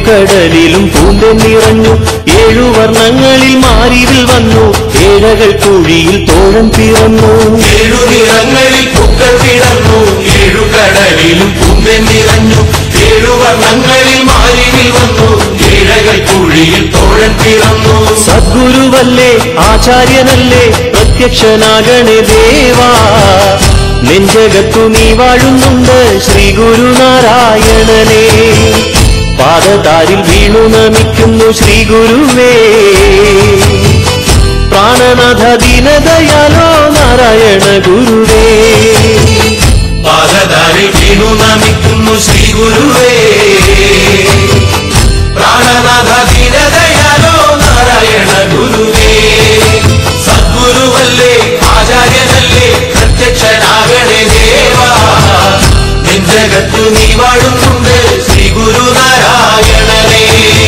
ഏഴുകടലിലും പൂന്തൻ നിറഞ്ഞു ഏഴു വർണ്ണങ്ങളിൽ മാരിവിൽ വന്നു ഏഴകൾ കുഴിയിൽ തോഴം പിറന്നു ഏഴു നിറങ്ങളിൽ പൂക്കൾ വിടർന്നു ഏഴു കടലിലും പൂന്തൻ നിറഞ്ഞു ഏഴു വർണ്ണങ്ങളിൽ മാലിനിൽ വന്നു ഏഴകൾ കുഴിയിൽ തോഴൻ പിറന്നു സദ്ഗുരുവല്ലേ ആചാര്യനല്ലേ പ്രത്യക്ഷനാകണേ ദേവാ നെഞ്ചകത്തു നീ വാഴുന്നുണ്ട് ശ്രീ ഗുരുനാരായണനെ പാദതാരിൽ വീണു നമിക്കുന്നു ശ്രീ ഗുരുവേ പ്രാണനാഥ ദീനദയാലോ നാരായണ ഗുരുവേ പാദതാരിൽ വീണു നമിക്കുന്നു ശ്രീ ഗുരുവേ പ്രാണനാഥ ദീനദയാലോ നാരായണ ഗുരുവേ സദ്ഗുരുവല്ലേ ആചാര്യനല്ലേ പ്രത്യക്ഷനാകണേ ദേവാ നെഞ്ചകത്തു നീ വാഴുന്നുണ്ട് ശ്രീ ഗുരുനാരായണനേ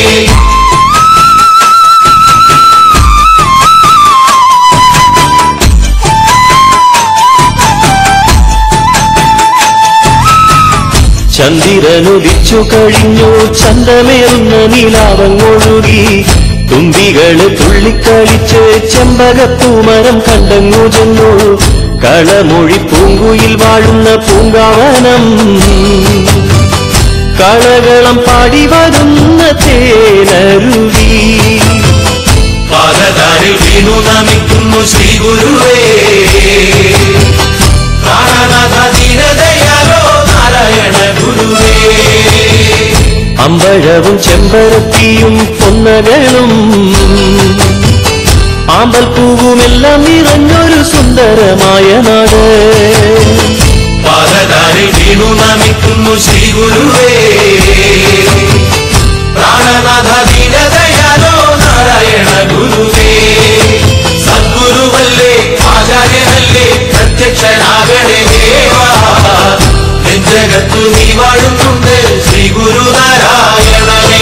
ചന്ദ്രനുദിച്ചു കഴിഞ്ഞു ചന്തമേറുന്ന നീലാവങ്ങൊഴുകി തുമ്പികള് തുള്ളിക്കളിച്ച് ചെമ്പകപ്പൂമരം കണ്ടങ്ങു ചെന്നു കളമൊഴി പൂങ്കുയിൽ വാഴുന്ന പൂങ്കാവനം കളകളം പാടി വരുന്ന തേനരുവി പാദതാരിൽ വീണു നമിക്കുന്നു ശ്രീ ഗുരുവേ പ്രാണനാഥ ദീനദയാലോ നാരായണ ഗുരുവേ അമ്പഴവും ചെമ്പരത്തിയും പൊന്നകളും ആമ്പൽപ്പൂവുമെല്ലാം നിറഞ്ഞൊരു സുന്ദരമായ നാട് പാദതാരിൽ വീണു നമിക്കുന്നു ശ്രീ ഗുരുവേ പ്രാണനാഥ ദീനദയാലോ നാരായണ ഗുരുവേ സദ്ഗുരുവല്ലേ ആചാര്യനല്ലേ പ്രത്യക്ഷനാകണേ ദേവാ നെഞ്ചകത്തു നീ വാഴുന്നുണ്ട് ശ്രീ ഗുരുനാരായണനേ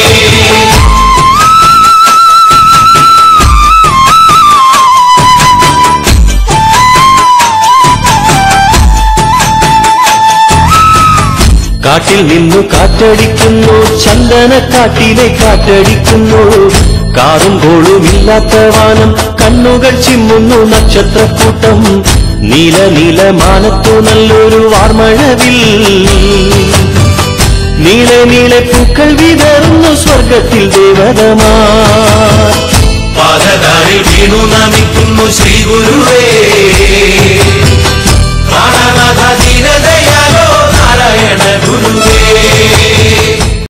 കാട്ടിൽ നിന്നു കാറ്റടിക്കുന്നു ചന്ദനക്കാട്ടിലെ കാറ്റടിക്കുന്നു കാറും കോളും ഇല്ലാത്ത വാനം കണ്ണുകൾ ചിമ്മുന്നു നക്ഷത്രക്കൂട്ടം നീല നീല മാനത്തു നല്ലൊരു വാർമഴവിൽ നീളെ നീളെ പൂക്കൾ വിതറുന്നു സ്വർഗത്തിൽ ദേവതമാ പാദതാരിൽ വീണു നമിക്കുന്നു ശ്രീ ഗുരുവേ